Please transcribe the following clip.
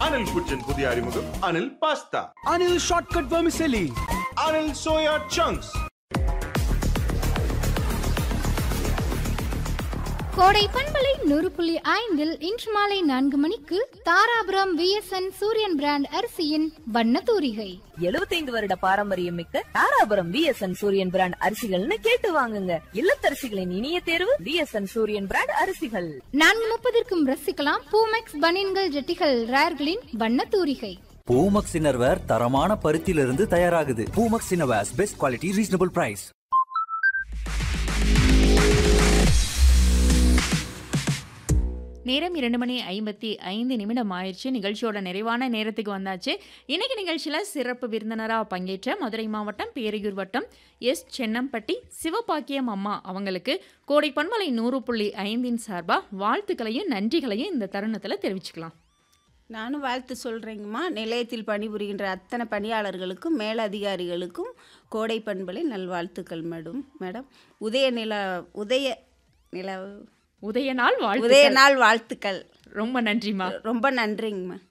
Anil kitchen புதிய அறிமுகம் Anil pasta Anil Shortcut Vermicelli. Anil soya chunks Kodai பண்பலை நூறு புள்ளி ஐந்தில் இன்று மாலை நான்கு மணிக்கு தாராபுரம் விஎஸ்என் சூரியன் பிராண்ட் அரிசியின் வண்ண தூரிகை 75 வருட பாரம்பரியம் மிக்க தாராபுரம் விஎஸ்என் சூரியன் பிராண்ட் அரிசிகள்னு கேட்டு வாங்குங்க இல்லத்தரசிகளின் இனிய தேர்வு விஎஸ்என் சூரியன் பிராண்ட் அரிசிகள் நான்கு முப்பதற்கும் ரசிக்கலாம் பூமெக்ஸ் பனியன்கள் ஜெட்டிகள் ரேர்களின் வண்ண தூரிகை பூமக்ஸ் இன்னர்வேர் தரமான பருத்தியிலிருந்து தயாராகுது Poomex innerwears best quality reasonable price நேரம் இரண்டு மணி ஐம்பத்தி ஐந்து நிமிடம் ஆயிடுச்சு நிகழ்ச்சியோட நிறைவான நேரத்துக்கு வந்தாச்சு இன்னைக்கு நிகழ்ச்சியில் சிறப்பு விருந்தினராக பங்கேற்ற மதுரை மாவட்டம் பேரையூர் வட்டம் எஸ் சென்னம்பட்டி சிவபாக்கியம் அம்மா அவங்களுக்கு கோடை பண்பலை நூறு புள்ளி ஐந்தின் சார்பாக வாழ்த்துக்களையும் நன்றிகளையும் இந்த தருணத்தில் தெரிவிச்சுக்கலாம் நானும் வாழ்த்து சொல்கிறேங்கம்மா நிலையத்தில் பணிபுரிகின்ற அத்தனை பணியாளர்களுக்கும் மேலதிகாரிகளுக்கும் கோடை பண்பலை நல்வாழ்த்துக்கள் மேடம் மேடம் உதய நில உதய நில உதய நாள் வாழ்த்து உதய நாள் வாழ்த்துக்கள் ரொம்ப நன்றிம்மா ரொம்ப நன்றிங்கம்மா